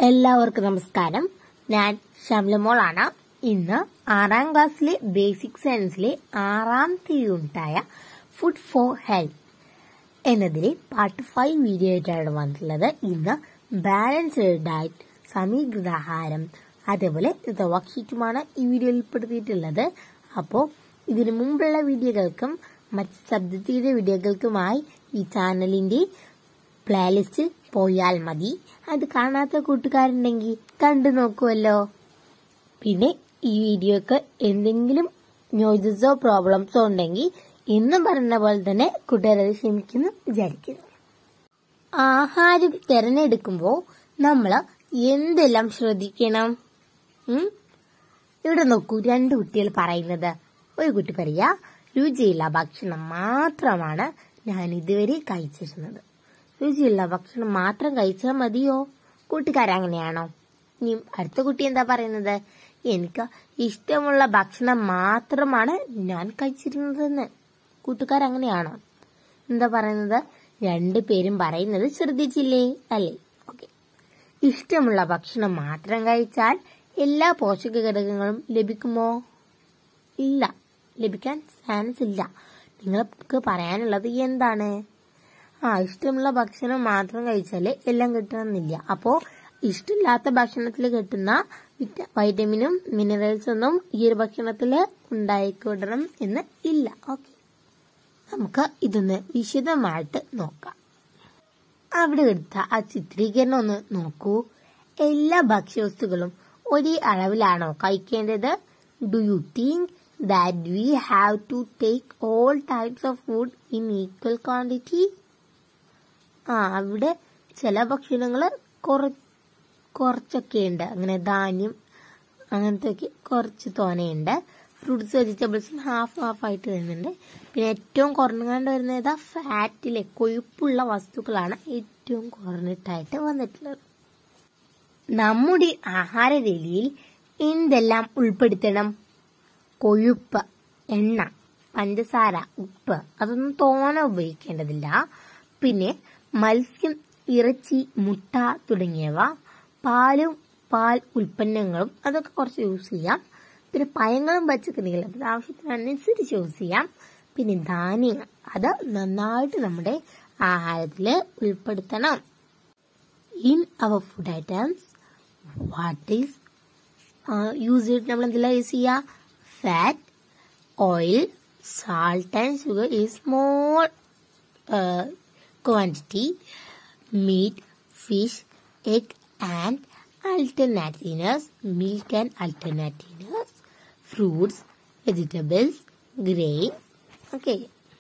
എല്ലാവർക്കും നമസ്കാരം ഞാൻ ഷംലമോളാണ് ഇന്ന് ആറാം ക്ലാസ്സിലെ ബേസിക് സയൻസിലെ ആറാമത്തെ യൂണിറ്റായ ഫുഡ് ഫോർ ഹെൽത്ത് എന്നതിലെ പാർട്ട് ഫൈവ് വീഡിയോ ആയിട്ടാണ് വന്നിട്ടുള്ളത് ഇന്ന് ബാലൻസ്ഡ് ഡയറ്റ് സമീകൃതാഹാരം അതേപോലെ വർക്ക്ഷീറ്റുമാണ് ഈ വീഡിയോയിൽ ഉൾപ്പെടുത്തിയിട്ടുള്ളത് അപ്പോൾ ഇതിനു മുമ്പുള്ള വീഡിയോകൾക്കും മറ്റ് സബ്ജക്റ്റിന്റെ വീഡിയോകൾക്കുമായി ഈ ചാനലിന്റെ പ്ലേലിസ്റ്റ് പോയാൽ മതി അത് കാണാത്ത കൂട്ടുകാരുണ്ടെങ്കിൽ കണ്ടു നോക്കുമല്ലോ പിന്നെ ഈ വീഡിയോക്ക് എന്തെങ്കിലും നോയ്സസോ പ്രോബ്ലംസോ ഉണ്ടെങ്കിൽ എന്നും പറഞ്ഞ പോലെ തന്നെ കൂട്ടുകാരത് ക്ഷമിക്കുന്നു വിചാരിക്കുന്നു ആഹാരം തിരഞ്ഞെടുക്കുമ്പോൾ നമ്മൾ എന്തെല്ലാം ശ്രദ്ധിക്കണം ഉം? ഇവിടെ നോക്കൂ രണ്ട് കുട്ടികൾ പറയുന്നത് ഒരു കുട്ടി പറയാ രുചിയുള്ള ഭക്ഷണം മാത്രമാണ് ഞാൻ ഇതുവരെ കഴിച്ചിരുന്നത് രുചിയുള്ള ഭക്ഷണം മാത്രം കഴിച്ചാൽ മതിയോ കൂട്ടുകാരങ്ങനെയാണോ ഇനി അടുത്ത കുട്ടി എന്താ പറയുന്നത് എനിക്ക് ഇഷ്ടമുള്ള ഭക്ഷണം മാത്രമാണ് ഞാൻ കഴിച്ചിരുന്നതെന്ന് കൂട്ടുകാരങ്ങനെയാണോ എന്താ പറയുന്നത് രണ്ടുപേരും പറയുന്നത് ശ്രദ്ധിച്ചില്ലേ അല്ലേ ഓക്കെ ഇഷ്ടമുള്ള ഭക്ഷണം മാത്രം കഴിച്ചാൽ എല്ലാ പോഷക ഘടകങ്ങളും ലഭിക്കുമോ ഇല്ല ലഭിക്കാൻ ചാൻസ് ഇല്ല നിങ്ങൾക്ക് പറയാനുള്ളത് എന്താണ് ആ ഇഷ്ടമുള്ള ഭക്ഷണം മാത്രം കഴിച്ചാൽ എല്ലാം കിട്ടണമെന്നില്ല അപ്പോ ഇഷ്ടമില്ലാത്ത ഭക്ഷണത്തിൽ കിട്ടുന്ന വിറ്റ- വൈറ്റമിനും മിനറൽസ് ഒന്നും ഈ ഒരു ഭക്ഷണത്തിൽ ഉണ്ടായിക്കൊടണം എന്ന് ഇല്ല ഓക്കെ നമുക്ക് ഇതൊന്ന് വിശദമായിട്ട് നോക്കാം അവിടെ എടുത്ത ആ ചിത്രീകരണം ഒന്ന് നോക്കൂ എല്ലാ ഭക്ഷ്യവസ്തുക്കളും ഒരേ അളവിലാണോ കഴിക്കേണ്ടത് do you think that we have to take all types of food in equal quantity ആ അവിടെ ചില ഭക്ഷണങ്ങൾ കുറച്ചൊക്കെ ഉണ്ട് അങ്ങനെ ധാന്യം അങ്ങനത്തെ ഒക്കെ കുറച്ച് തോനെയുണ്ട് ഫ്രൂട്ട്സ് വെജിറ്റബിൾസും ഹാഫ് ഹാഫ് ആയിട്ട് വരുന്നുണ്ട് പിന്നെ ഏറ്റവും കുറഞ്ഞുകൊണ്ട് വരുന്നത് ഏതാ ഫാറ്റിലെ കൊഴുപ്പുള്ള വസ്തുക്കളാണ് ഏറ്റവും കുറഞ്ഞിട്ടായിട്ട് വന്നിട്ടുള്ളത് നമ്മുടെ ആഹാര രീതിയിൽ എന്തെല്ലാം ഉൾപ്പെടുത്തണം കൊഴുപ്പ് എണ്ണ പഞ്ചസാര ഉപ്പ് അതൊന്നും തോനെ ഉപയോഗിക്കേണ്ടതില്ല പിന്നെ മത്സ്യം ഇറച്ചി മുട്ട തുടങ്ങിയവ പാലും പാൽ ഉൽപ്പന്നങ്ങളും അതൊക്കെ കുറച്ച് യൂസ് ചെയ്യാം പിന്നെ പഴങ്ങളും പച്ചക്കറികളും അത് ആവശ്യത്തിനനുസരിച്ച് യൂസ് ചെയ്യാം പിന്നെ ധാന്യങ്ങൾ അത് നന്നായിട്ട് നമ്മുടെ ആഹാരത്തിൽ ഉൾപ്പെടുത്തണം in our food items what is use ചെയ്തിട്ട് നമ്മൾ എന്തെല്ലാം യൂസ് ചെയ്യുക fat oil salt and sugar ഈ small quantity meat fish egg and alternatives milk and alternatives fruits vegetables grains okay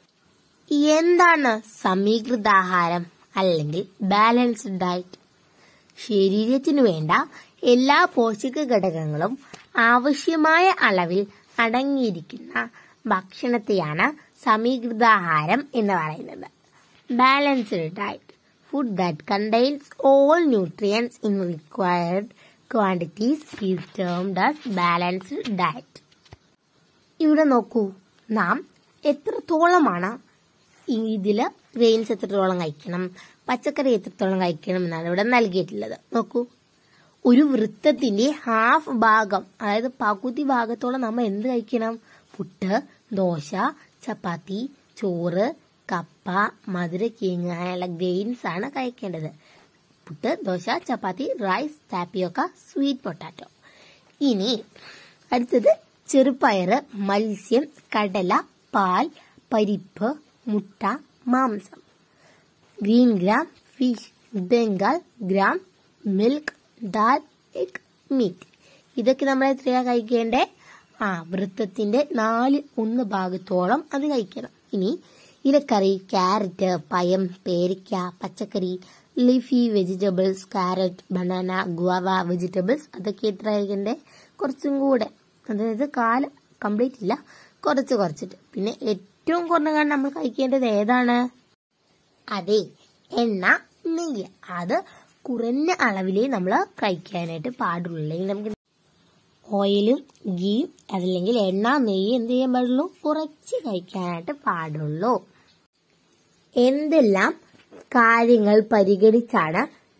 എന്താണ് സമീകൃതാഹാരം അല്ലെങ്കിൽ ബാലൻസ്ഡ് ഡയറ്റ് ശരീരത്തിനു വേണ്ട എല്ലാ പോഷക ഘടകങ്ങളും ആവശ്യമായ അളവിൽ അടങ്ങിയിരിക്കുന്ന ഭക്ഷണത്തെയാണ് സമീകൃതാഹാരം എന്ന് പറയുന്നത് balanced diet food that contains all nutrients in required quantities is termed as balanced diet ഇവിടെ നോക്കൂ നാം എത്രത്തോളമാണ് ഇതില് ഗ്രെയിൻസ് എത്രത്തോളം കഴിക്കണം പച്ചക്കറി എത്രത്തോളം കഴിക്കണം എന്നാണ് ഇവിടെ നൽകിയിട്ടുള്ളത് നോക്കൂ ഒരു വൃത്തത്തിന്റെ ഹാഫ് ഭാഗം അതായത് പകുതി ഭാഗത്തോളം നമ്മൾ എന്ത് കഴിക്കണം പുട്ട് ദോശ ചപ്പാത്തി ചോറ് കപ്പ മധുരക്കിഴങ്ങ് അങ്ങനെയുള്ള ഗ്രെയിൻസ് ആണ് കഴിക്കേണ്ടത് puttu dosa chapati rice tapioca sweet potato ഇനി അടുത്തത് ചെറുപയറ് മത്സ്യം കടല പാൽ പരിപ്പ് മുട്ട മാംസം green gram fish Bengal gram milk dal egg meat ഇതൊക്കെ നമ്മൾ എത്രയാ കഴിക്കേണ്ടേ ആ വൃത്തത്തിന്റെ നാല് ഒന്ന് ഭാഗത്തോളം അത് കഴിക്കണം ഇനി ഇലക്കറി ക്യാരറ്റ് പയം പേരിക്ക പച്ചക്കറി leafy vegetables carrot banana guava vegetables അതൊക്കെ എത്ര കഴിക്കണ്ടേ കുറച്ചും കൂടെ അതായത് കാല കംപ്ലീറ്റ് ഇല്ല കുറച്ച് കുറച്ചിട്ട് പിന്നെ ഏറ്റവും കുറഞ്ഞ കാരണം നമ്മൾ കഴിക്കേണ്ടത് ഏതാണ് അതെ എണ്ണ നെയ്യ് അത് കുറഞ്ഞ അളവിലേ നമ്മൾ കഴിക്കാനായിട്ട് പാടുള്ളൂ അല്ലെങ്കിൽ നമുക്ക് ഓയിലും ഗീയും അതല്ലെങ്കിൽ എണ്ണ നെയ്യ് എന്ത് ചെയ്യാൻ പാടുള്ളൂ കുറച്ച് കഴിക്കാനായിട്ട് പാടുള്ളൂ എന്തെല്ലാം കാര്യങ്ങൾ പരിഗണിച്ചാണ്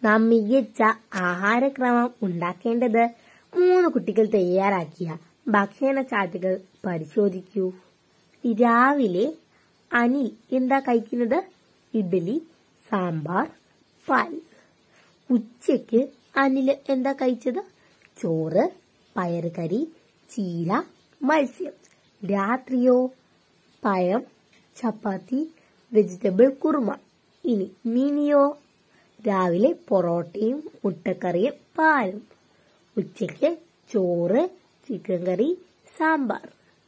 നാം മികച്ച ആഹാരക്രമം ഉണ്ടാക്കേണ്ടത് മൂന്ന് കുട്ടികൾ തയ്യാറാക്കിയ ഭക്ഷണ ചാർട്ടുകൾ പരിശോധിക്കൂ രാവിലെ അനിൽ എന്താ കഴിക്കുന്നത് ഇഡ്ഡലി സാമ്പാർ പാൽ ഉച്ചയ്ക്ക് അനിൽ എന്താ കഴിച്ചത് ചോറ് പയറുകറി ചീര മത്സ്യം രാത്രിയോ പഴം ചപ്പാത്തി വെജിറ്റബിൾ കുറുമ ഇനി മിനിയോ രാവിലെ പൊറോട്ടയും മുട്ടക്കറിയും പാലും ഉച്ചയ്ക്ക് ചോറ് ചിക്കൻ കറി സാമ്പാർ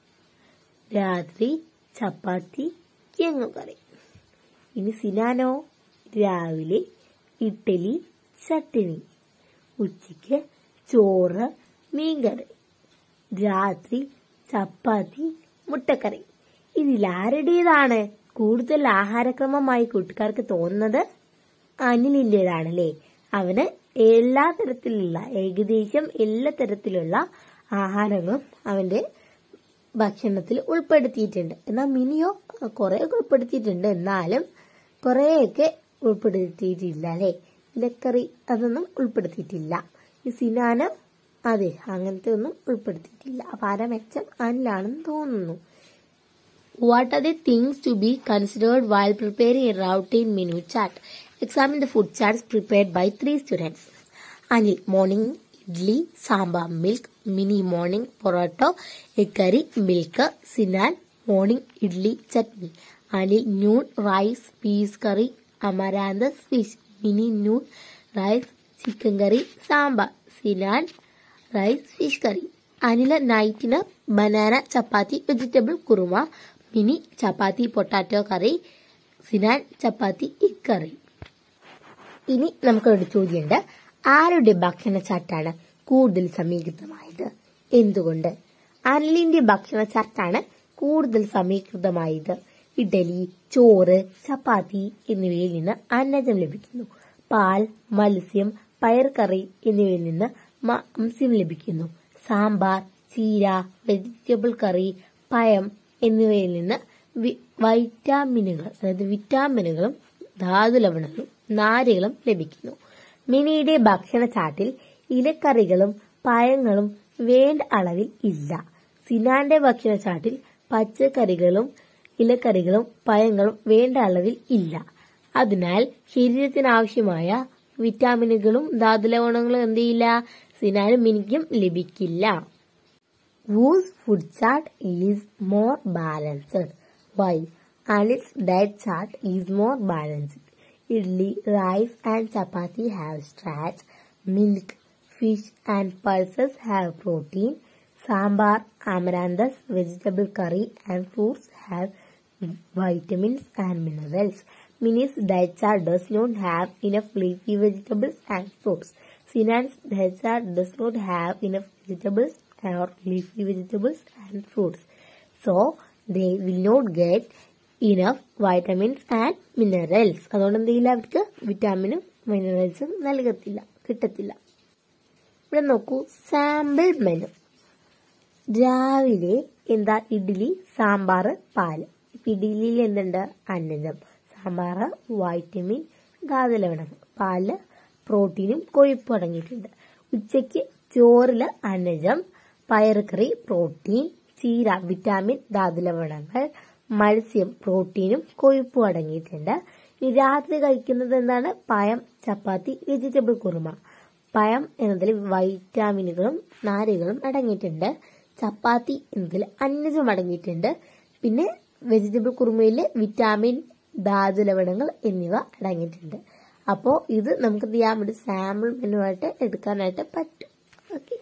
രാത്രി ചപ്പാത്തി കറി ഇനി സിനാനോ രാവിലെ ഇഡ്ഡലി ചട്ടിനി ഉച്ചയ്ക്ക് ചോറ് മീൻകറി രാത്രി ചപ്പാത്തി മുട്ടക്കറി ഇതിലാരുടേതാണ് കൂടുതൽ ആഹാരക്രമമായി കൂട്ടുകാർക്ക് തോന്നുന്നത് അനിലിൻ്റെതാണല്ലേ അവന് എല്ലാ തരത്തിലുള്ള ഏകദേശം എല്ലാ തരത്തിലുള്ള ആഹാരങ്ങളും അവന്റെ ഭക്ഷണത്തിൽ ഉൾപ്പെടുത്തിയിട്ടുണ്ട് എന്നാൽ മിനിയോ കുറെ ഉൾപ്പെടുത്തിയിട്ടുണ്ട് എന്നാലും കുറെയൊക്കെ ഉൾപ്പെടുത്തിയിട്ടില്ല അല്ലെ ഇലക്കറി അതൊന്നും ഉൾപ്പെടുത്തിയിട്ടില്ല ഈ സിനാനം അതെ അങ്ങനത്തെ ഒന്നും ഉൾപ്പെടുത്തിയിട്ടില്ല അപ്പൊ ആരാ മെച്ചം അനിലാണെന്ന് തോന്നുന്നു What are the things to be considered while preparing a routine menu chart? Examine the food charts prepared by three students. Anil, morning idli, sambar, milk. Mini, morning potato, egg curry, milk. Sinan, morning idli, chutney. Anil, noon rice, peas curry, amaranthus, fish. Mini, noon rice, chicken curry, sambar. Sinan, rice, fish curry. Anila നൈറ്റിന് banana chapati vegetable kurma Mini chapati potato curry Sinan chapati egg curry ഇനി നമുക്കൊരു ചോദ്യമുണ്ട് ആരുടെ ഭക്ഷണ ചാട്ടാണ് കൂടുതൽ സമീകൃതമായത് എന്തുകൊണ്ട് അനിലിന്റെ ഭക്ഷണ ചാട്ടാണ് കൂടുതൽ സമീകൃതമായത് ഇഡലി ചോറ് ചപ്പാത്തി എന്നിവയിൽ നിന്ന് അന്നജം ലഭിക്കുന്നു പാൽ മത്സ്യം പയർകറി എന്നിവയിൽ നിന്ന് മാംസ്യം ലഭിക്കുന്നു സാമ്പാർ ചീര വെജിറ്റബിൾ കറി പഴം എന്നിവയിൽ നിന്ന് വി- വൈറ്റാമിനുകൾ അതായത് വിറ്റാമിനുകളും ധാതുലവണങ്ങളും നാരുകളും ലഭിക്കുന്നു മിനിയുടെ ഭക്ഷണ ചാട്ടിൽ ഇലക്കറികളും പഴങ്ങളും വേണ്ട അളവിൽ ഇല്ല സിനാന്റെ ഭക്ഷണ ചാട്ടിൽ പച്ചക്കറികളും ഇലക്കറികളും പഴങ്ങളും വേണ്ട അളവിൽ ഇല്ല അതിനാൽ ശരീരത്തിനാവശ്യമായ വിറ്റാമിനുകളും ധാതുലവണങ്ങളും എന്ത് ചെയ്യില്ല സിനാനും മിനിക്കും ലഭിക്കില്ല whose food chart is more balanced. Why? Anil's diet chart is more balanced. Idli, rice and chapati have starch. Milk, fish and pulses have protein. Sambar, amaranthus, vegetable curry and fruits have vitamins and minerals. Mini's diet chart does not have enough leafy vegetables and fruits. Sinan's diet chart does not have enough vegetables or leafy vegetables and fruits. So, they will not get enough vitamins and minerals. അതുകൊണ്ട് എന്ത് ചെയ്യില്ല അവർക്ക് വിറ്റാമിനും മിനറൽസും നൽകത്തില്ല കിട്ടത്തില്ല ഇവിടെ നോക്കൂ sample menu രാവിലെ എന്താ ഇഡ്ഡലി സാമ്പാർ പാല് ഇപ്പൊ ഇഡ്ഡലിയിൽ എന്തുണ്ട് അന്നജം സാമ്പാർ വൈറ്റമിൻ ധാതുലവണങ്ങൾ പാല് പ്രോട്ടീനും കൊഴുപ്പും അടങ്ങിയിട്ടുണ്ട് ഉച്ചയ്ക്ക് ചോറില് അന്നജം പയറുകറി പ്രോട്ടീൻ ചീര വിറ്റാമിൻ ധാതുലവണങ്ങൾ മത്സ്യം പ്രോട്ടീനും കൊഴുപ്പും അടങ്ങിയിട്ടുണ്ട് ഇനി രാത്രി കഴിക്കുന്നത് എന്താണ് പഴം ചപ്പാത്തി വെജിറ്റബിൾ കുറുമ പഴം എന്നതിൽ വൈറ്റാമിനുകളും നാരുകളും അടങ്ങിയിട്ടുണ്ട് ചപ്പാത്തി എന്നതിൽ അന്നജം അടങ്ങിയിട്ടുണ്ട് പിന്നെ വെജിറ്റബിൾ കുറുമയിൽ വിറ്റാമിൻ ധാതുലവണങ്ങൾ എന്നിവ അടങ്ങിയിട്ടുണ്ട് അപ്പോൾ ഇത് നമുക്ക് എന്ത് ചെയ്യാൻ വേണ്ടി സാമ്പിൾ മെനു ആയിട്ട് എടുക്കാനായിട്ട് പറ്റും okay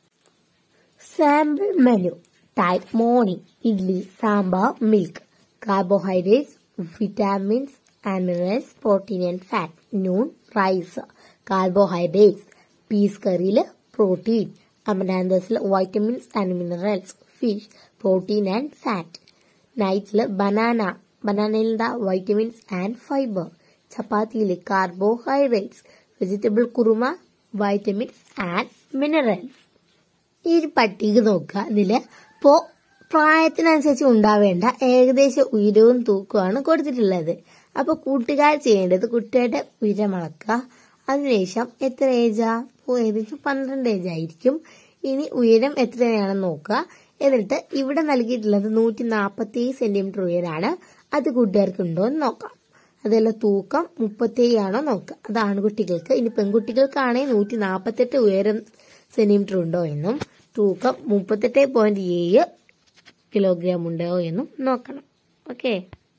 sample menu type morning idli sambar milk carbohydrates vitamins and minerals protein and fat noon rice carbohydrates peas കറിയിൽ പ്രോട്ടീൻ അമരാന്തസിൽ vitamins and minerals fish protein and fat നൈറ്റിൽ ബനാന ബനാനയിൽ എന്താ വൈറ്റമിൻസ് ആൻഡ് ഫൈബർ ചപ്പാത്തിയിൽ carbohydrates vegetable kurma vitamins and minerals ഈ ഒരു പട്ടിക നോക്കുക ഇതില് ഇപ്പോ പ്രായത്തിനനുസരിച്ച് ഉണ്ടാവേണ്ട ഏകദേശ ഉയരവും തൂക്കവുമാണ് കൊടുത്തിട്ടുള്ളത് അപ്പൊ കൂട്ടുകാർ ചെയ്യേണ്ടത് കുട്ടിയുടെ ഉയരം അളക്കുക അതിനുശേഷം എത്ര ഏജാ ഓ ഏകദേശം പന്ത്രണ്ട് ഏജ് ആയിരിക്കും ഇനി ഉയരം എത്രയാണെന്ന് നോക്കുക എന്നിട്ട് ഇവിടെ നൽകിയിട്ടുള്ളത് നൂറ്റി നാൽപ്പത്തി സെന്റിമീറ്റർ ഉയരാണ് അത് കൂട്ടുകാർക്ക് ഉണ്ടോ എന്ന് നോക്കാം അതല്ല തൂക്കം മുപ്പത്തേഴ് ആണോ നോക്കുക അത് ആൺകുട്ടികൾക്ക് ഇനി പെൺകുട്ടികൾക്കാണെങ്കിൽ നൂറ്റി നാൽപ്പത്തെട്ട് ഉയരം സെന്റിമീറ്റർ ഉണ്ടോ എന്നും തൂക്കം മുപ്പത്തെട്ട് പോയിന്റ് ഏഴ് കിലോഗ്രാം ഉണ്ടോ എന്നും നോക്കണം ഓക്കെ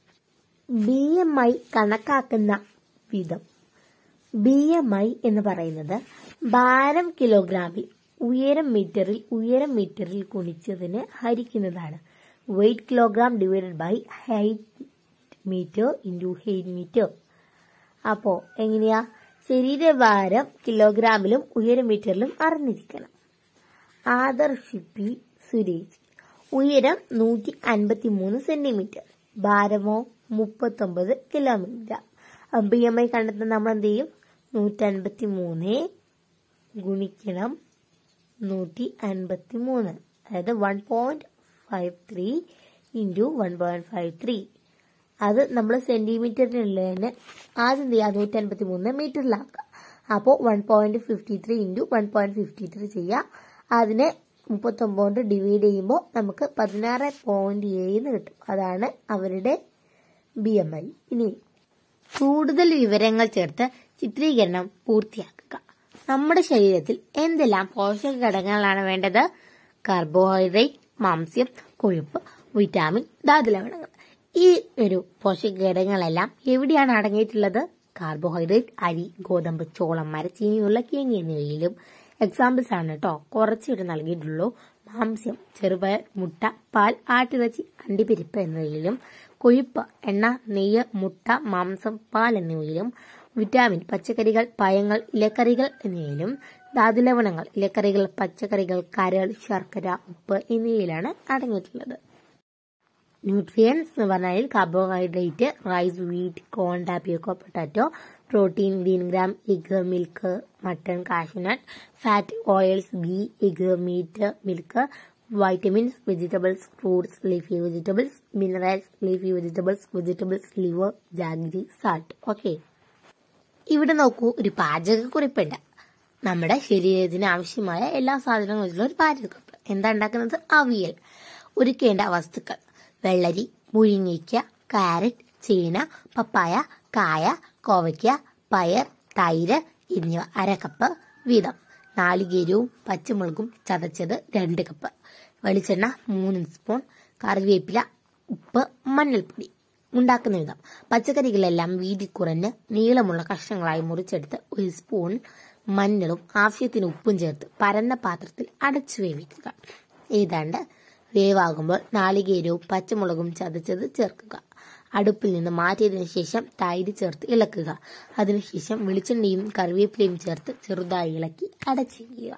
ബി എം ഐ കണക്കാക്കുന്ന വിധം ബി എം ഐ എന്ന് പറയുന്നത് ഭാരം കിലോഗ്രാമിൽ ഉയരം മീറ്ററിൽ ഉയരം മീറ്ററിൽ ഗുണിച്ചതിന് ഹരിക്കുന്നതാണ് weight kilogram divided by height metre into height metre അപ്പോൾ എങ്ങനെയാ ശരീരഭാരം കിലോഗ്രാമിലും ഉയരം മീറ്ററിലും അറിഞ്ഞിരിക്കണം ആദർശ് പി സുരേഷ് ഉയരം നൂറ്റി അൻപത്തി മൂന്ന് സെന്റിമീറ്റർ ഭാരമോ മുപ്പത്തൊമ്പത് കിലോമീറ്റർ ബി എം ഐ കണ്ടെത്താൻ നമ്മൾ എന്ത് ചെയ്യും നൂറ്റി അൻപത്തി മൂന്ന് ഗുണിക്കണം നൂറ്റി അൻപത്തി മൂന്ന് അതായത് one point five three into one point five three അത് നമ്മൾ സെന്റിമീറ്ററിനുള്ളതിന് ആദ്യം എന്ത് ചെയ്യുക നൂറ്റി അൻപത്തി മൂന്ന് മീറ്ററിലാക്കുക അപ്പോൾ one point fifty three into one point fifty three ചെയ്യുക അതിനെ മുപ്പത്തൊമ്പത് കൊണ്ട് ഡിവൈഡ് ചെയ്യുമ്പോൾ നമുക്ക് പതിനാറ് പോയിന്റ് ഏഴ് കിട്ടും അതാണ് അവരുടെ ബി എം ഐ ഇനി കൂടുതൽ വിവരങ്ങൾ ചേർത്ത് ചിത്രീകരണം പൂർത്തിയാക്കുക നമ്മുടെ ശരീരത്തിൽ എന്തെല്ലാം പോഷക ഘടകങ്ങളാണ് വേണ്ടത് കാർബോഹൈഡ്രേറ്റ് മാംസ്യം കൊഴുപ്പ് വിറ്റാമിൻ ധാതുലവണങ്ങൾ ഈ ഒരു പോഷക ഘടകങ്ങളെല്ലാം എവിടെയാണ് അടങ്ങിയിട്ടുള്ളത് കാർബോഹൈഡ്രേറ്റ് അരി ഗോതമ്പ് ചോളം മരച്ചീനി ഉരുളക്കിഴങ്ങി എന്നിവയിലും എക്സാമ്പിൾസ് ആണ് കേട്ടോ കുറച്ചിട്ട് നൽകിയിട്ടുള്ളൂ മാംസ്യം ചെറുപയർ മുട്ട പാൽ ആട്ടിറച്ചി അണ്ടിപ്പരിപ്പ് എന്നിവയിലും കൊഴുപ്പ് എണ്ണ നെയ്യ് മുട്ട മാംസം പാൽ എന്നിവയിലും വിറ്റാമിൻ പച്ചക്കറികൾ പഴങ്ങൾ ഇലക്കറികൾ എന്നിവയിലും ധാതുലവണങ്ങൾ ഇലക്കറികൾ പച്ചക്കറികൾ കരൾ ശർക്കര ഉപ്പ് എന്നിവയിലാണ് അടങ്ങിയിട്ടുള്ളത് ന്യൂട്രിയൻസ് എന്ന് പറഞ്ഞാൽ carbohydrate rice wheat corn tapioca potato protein green gram egg milk mutton cashew nut fat oils ghee egg meat milk vitamins vegetables fruits leafy vegetables minerals leafy vegetables vegetables liver jaggery salt okay ഇവിടെ നോക്കൂ ഒരു പാചകക്കുറിപ്പുണ്ട് നമ്മുടെ ശരീരത്തിന് ആവശ്യമായ എല്ലാ സാധനങ്ങളും വെച്ചുള്ള ഒരു പാചകക്കുറിപ്പ് എന്താ ഉണ്ടാക്കുന്നത് അവിയൽ ഒരുക്കേണ്ട വസ്തുക്കൾ വെള്ളരി മുരിങ്ങയ്ക്ക കാരറ്റ് ചേന പപ്പായ കായ കോവയ്ക്ക പയർ തൈര് എന്നിവ അര കപ്പ് വീതം നാളികേരവും പച്ചമുളകും ചതച്ചത് രണ്ട് കപ്പ് വെളിച്ചെണ്ണ മൂന്ന് സ്പൂൺ കറിവേപ്പില ഉപ്പ് മഞ്ഞൾപ്പൊടി ഉണ്ടാക്കുന്ന വിധം പച്ചക്കറികളെല്ലാം വീതി കുറഞ്ഞ് നീളമുള്ള കഷ്ണങ്ങളായി മുറിച്ചെടുത്ത് ഒരു സ്പൂൺ മഞ്ഞളും ആവശ്യത്തിന് ഉപ്പും ചേർത്ത് പരന്ന പാത്രത്തിൽ അടച്ചു വേവിക്കുക ഏതാണ്ട് വേവാകുമ്പോൾ നാളികേരവും പച്ചമുളകും ചതച്ചത് ചേർക്കുക അടുപ്പിൽ നിന്ന് മാറ്റിയതിനു ശേഷം തൈര് ചേർത്ത് ഇളക്കുക അതിനുശേഷം വെളിച്ചെണ്ണയും കറിവേപ്പിലയും ചേർത്ത് ചെറുതായി ഇളക്കി അടച്ചിരിക്കുക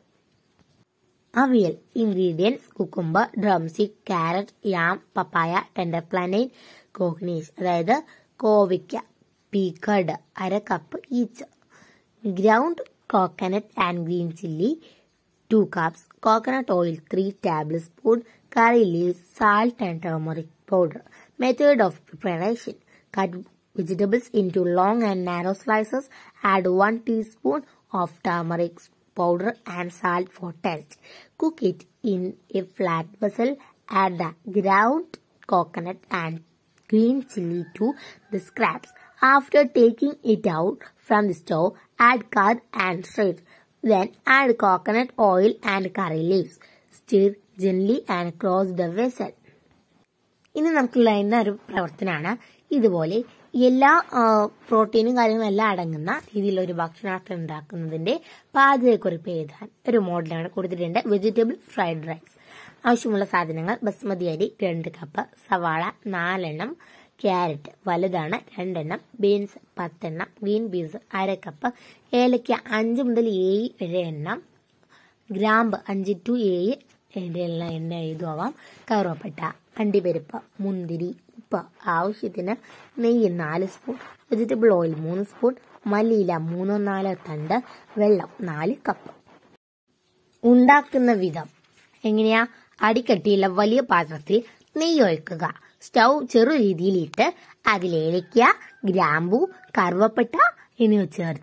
avial ingredients cucumber drumstick carrot yam papaya tender plantain കോഗ്നീസ് അതായത് കോവയ്ക്ക പീക്കഡ് അര cup each ground coconut and green chilli two cups coconut oil three tablespoon curry leaves salt and turmeric powder method of preparation cut vegetables into long and narrow slices. Add 1 teaspoon of turmeric powder and salt for taste. Cook it in a flat vessel. Add the ground coconut and green chili to the scraps. After taking it out from the stove, add curd and stir. Then add coconut oil and curry leaves. Stir gently and close the vessel. ഇനി നമുക്കുള്ള ഇന്ന ഒരു പ്രവർത്തനമാണ് ഇതുപോലെ എല്ലാ ആ, പ്രോട്ടീനും കാര്യങ്ങളും എല്ലാം അടങ്ങുന്ന രീതിയിലുള്ള ഒരു ഭക്ഷണാർത്ഥം ഉണ്ടാക്കുന്നതിന്റെ പാചകക്കുറിപ്പ് എഴുതാൻ ഒരു മോഡലാണ് കൊടുത്തിട്ടുണ്ട് വെജിറ്റബിൾ ഫ്രൈഡ് റൈസ് ആവശ്യമുള്ള സാധനങ്ങൾ ബസ്മതി അരി രണ്ട് കപ്പ് സവാള നാലെണ്ണം ക്യാരറ്റ് വലുതാണ് രണ്ടെണ്ണം ബീൻസ് പത്തെണ്ണം ഗ്രീൻ പീസ് അര കപ്പ് ഏലക്ക അഞ്ച് മുതൽ ഏഴ് വരെ എണ്ണം ഗ്രാമ്പ് അഞ്ച് ടു ഏഴ് എണ്ണ എണ്ണ എഴുതുവാം കറുവപ്പട്ട അണ്ടിപ്പരിപ്പ് മുന്തിരി ഉപ്പ് ആവശ്യത്തിന് നെയ്യ് നാല് സ്പൂൺ വെജിറ്റബിൾ ഓയിൽ മൂന്ന് സ്പൂൺ മല്ലിയില മൂന്നോ നാലോ തണ്ട് വെള്ളം നാല് കപ്പ് ഉണ്ടാക്കുന്ന വിധം എങ്ങനെയാ അടിക്കട്ടിയുള്ള വലിയ പാത്രത്തിൽ നെയ്യ് ഒഴിക്കുക സ്റ്റൗ ചെറു രീതിയിലിട്ട് അതിൽ ഏലക്ക ഗ്രാമ്പു കറുവപ്പട്ട എന്നിവ ചേർത്ത്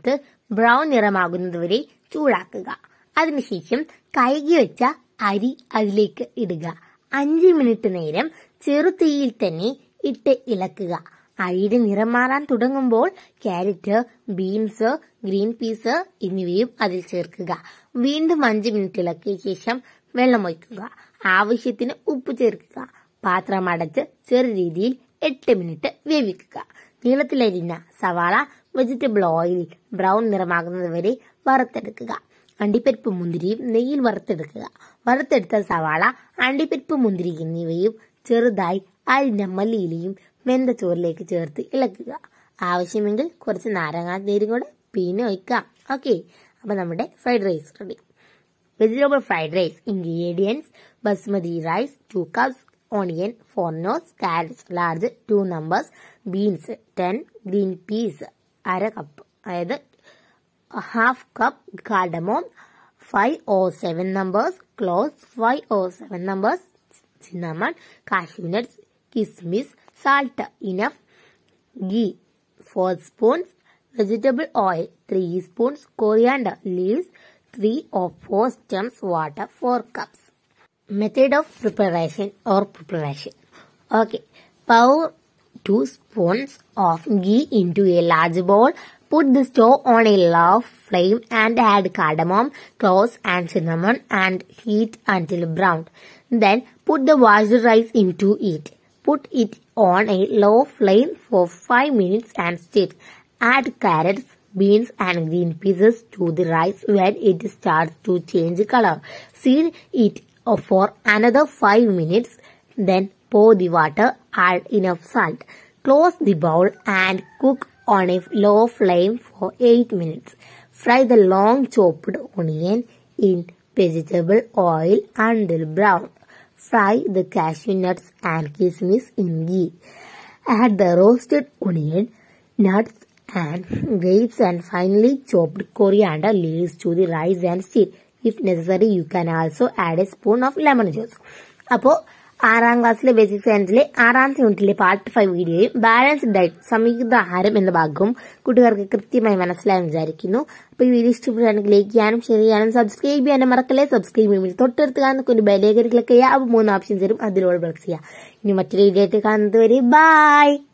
ബ്രൗൺ നിറമാകുന്നതുവരെ ചൂടാക്കുക അതിനുശേഷം കഴുകി വെച്ച അരി അതിലേക്ക് ഇടുക അഞ്ച് മിനിറ്റ് നേരം ചെറുതീയിൽ തന്നെ ഇട്ട് ഇളക്കുക അരിയുടെ നിറം മാറാൻ തുടങ്ങുമ്പോൾ ക്യാരറ്റ് ബീൻസ് ഗ്രീൻ പീസ് എന്നിവയും അതിൽ ചേർക്കുക വീണ്ടും അഞ്ച് മിനിറ്റ് ഇളക്കിയ ശേഷം വെള്ളമൊഴിക്കുക ആവശ്യത്തിന് ഉപ്പ് ചേർക്കുക പാത്രം അടച്ച് ചെറു രീതിയിൽ എട്ട് മിനിറ്റ് വേവിക്കുക നീളത്തിലരിഞ്ഞ സവാള വെജിറ്റബിൾ ഓയിൽ ബ്രൗൺ നിറമാകുന്നത് വരെ വറുത്തെടുക്കുക അണ്ടിപ്പരിപ്പ് മുന്തിരിയും നെയ്യിൽ വറുത്തെടുക്കുക വറുത്തെടുത്ത സവാള അണ്ടിപ്പരിപ്പ് മുന്തിരി എന്നിവയും ചെറുതായി അരിഞ്ഞ മല്ലിയിലയും വെന്ത ചോറിലേക്ക് ചേർത്ത് ഇളക്കുക ആവശ്യമെങ്കിൽ കുറച്ച് നാരങ്ങാ നീരും കൂടെ പിന്നെ ഒഴിക്കാം ഓക്കെ അപ്പൊ നമ്മുടെ fried rice ready vegetable fried rice ingredients basmati rice two cups onion four nos carrots large two numbers beans ten green peas അര കപ്പ് അതായത് half cup cardamom five or seven numbers cloves five or seven numbers cinnamon, cashew nuts, kismis, salt enough, ghee 4 spoons, vegetable oil 3 spoons, coriander leaves 3 or 4 stems, water 4 cups. Method of preparation or preparation. Okay, pour 2 spoons of ghee into a large bowl. Put the stove on a low flame and add cardamom, cloves and cinnamon and heat until brown. Then put the washed rice into it. Put it on a low flame for 5 minutes and stir. Add carrots, beans and green pieces to the rice when it starts to change color. Sear it for another 5 minutes. Then pour the water, add enough salt. Close the bowl and cook on a low flame for 8 minutes. Fry the long chopped onion in vegetable oil until brown. Fry the cashew nuts and kismis in ghee. Add the roasted onion, nuts and grapes and finely chopped coriander leaves to the rice and stir. If necessary, you can also add a spoon of lemon juice. അപ്പോൾ ആറാം ക്ലാസ്സിലെ basic സയൻസിലെ ആറാമത്തെ യൂണിറ്റിലെ part five വീഡിയോയും balanced diet സമീകൃത ആഹാരം എന്ന ഭാഗവും കൂട്ടുകാർക്ക് കൃത്യമായി മനസ്സിലായെന്ന് വിചാരിക്കുന്നു അപ്പോൾ ഈ വീഡിയോ ഇഷ്ടപ്പെടുകയാണെങ്കിൽ ലൈക്ക് ചെയ്യാനും ഷെയർ ചെയ്യാനും സബ്സ്ക്രൈബ് ചെയ്യാനും മറക്കല്ലേ സബ്സ്ക്രൈബ് ചെയ്യുമ്പോൾ തൊട്ടടുത്ത് കാണുന്ന ഒരു ബെല്ലേക്കറി ക്ലിക്ക് ചെയ്യുക അപ്പോൾ മൂന്ന് ഓപ്ഷൻസ് തരും അതിലൂടെ പ്രസ് ചെയ്യുക ഇനി മറ്റൊരു വീഡിയോ ആയിട്ട് കാണുന്നത് വരെ ബൈ